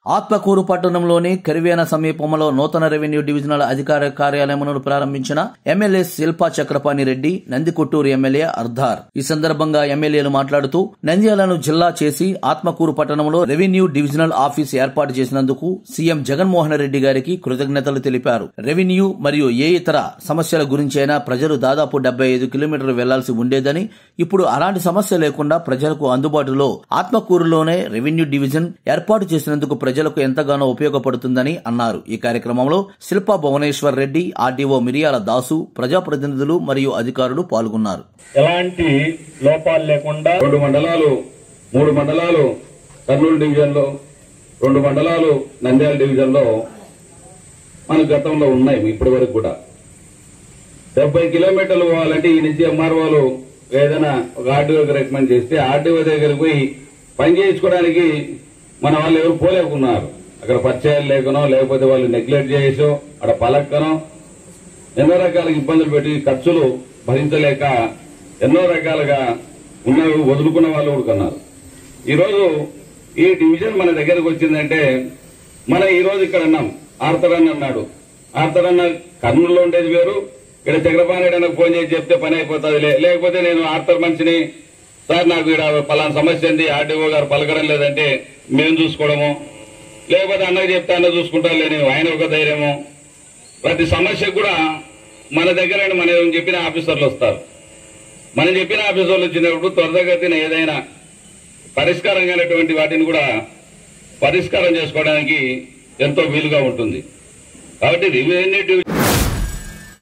ఆత్మకూరు పట్టణంలోని కరివేన సమీపంలో నూతన రెవెన్యూ డివిజనల్ అధికార కార్యాలయమును ప్రారంభించిన ఎమ్మెల్యే శిల్పా చక్రపాణి రెడ్డి నందికొట్టూరు ఎమ్మెల్యే అర్ధార్ ఈ సందర్భంగా ఎమ్మెల్యేలు మాట్లాడుతూ నంద్యాలను జిల్లా చేసి ఆత్మకూరు పట్టణంలో రెవెన్యూ డివిజనల్ ఆఫీస్ ఏర్పాటు చేసినందుకు సీఎం జగన్మోహన్ రెడ్డి గారికి కృతజ్ఞతలు తెలిపారు రెవెన్యూ మరియు ఏ ఇతర సమస్యల గురించైనా ప్రజలు దాదాపు డెబ్బై ఐదు కిలోమీటర్లు వెళ్లాల్సి ఉండేదని ఇప్పుడు అలాంటి సమస్య లేకుండా ప్రజలకు అందుబాటులో ఆత్మకూరులోనే రెవెన్యూ డివిజన్ ఏర్పాటు చేసినందుకు ప్రజలకు ఎంతగానో ఉపయోగపడుతుందని అన్నారు ఈ కార్యక్రమంలో శిల్పా భువనేశ్వర్ రెడ్డి ఆర్డీఓ మిరియాల దాసు ప్రజాప్రతినిధులు మరియు అధికారులు పాల్గొన్నారు ఎలాంటి లోపాలు లేకుండా రెండు మండలాలు మూడు మండలాలు కర్నూలు డివిజన్ లో రెండు మండలాలు నంద్యాల డివిజన్ లో మన గతంలో ఉన్నాయి ఇప్పటి వరకు కూడా డెబ్బై కిలోమీటర్లు పోవాలంటే ఈ నుంచి ఎంఆర్ఓలు ఏదైనా ఒక ఆర్డీఓకి రికమెండ్ చేస్తే ఆర్డీఓ దగ్గరికి పోయి పని చేయించుకోవడానికి మన వాళ్ళు ఎవరు పోలేకున్నారు అక్కడ పరిచయాలు లేకనో లేకపోతే వాళ్ళు నెగ్లెక్ట్ చేసో అక్కడ పలక్కనో ఎన్నో రకాల ఇబ్బందులు పెట్టి ఖర్చులు భరించలేక ఎన్నో రకాలుగా ఉన్నవి వదులుకున్న వాళ్ళు కూడా ఉన్నారు ఈరోజు ఈ డివిజన్ మన దగ్గరకు వచ్చిందంటే మనం ఈ రోజు ఇక్కడ అన్నాం ఆర్తరన్న అన్నాడు ఆర్తరన్న కర్నూలులో ఉండేది వేరు ఇక్కడ చక్రపాణి అన్నకు ఫోన్ చేసి చెప్తే పని అయిపోతుంది లేకపోతే నేను ఆర్తర్ మనిషిని సార్ నాకు ఇక్కడ పలానా సమస్య ఉంది ఆర్డీఓ గారు పలకడం లేదంటే మేము చూసుకోవడము లేకపోతే అన్నకి చెప్తే అన్న చూసుకుంటారు లేని ఆయన ఒక ధైర్యము ప్రతి సమస్యకు కూడా మన దగ్గర మనం చెప్పిన ఆఫీసర్లు వస్తారు మనం చెప్పిన ఆఫీసర్లు వచ్చినప్పుడు త్వరగతిన ఏదైనా పరిష్కారం కానటువంటి వాటిని కూడా పరిష్కారం చేసుకోవడానికి ఎంతో వీలుగా ఉంటుంది కాబట్టి రెవెన్యూ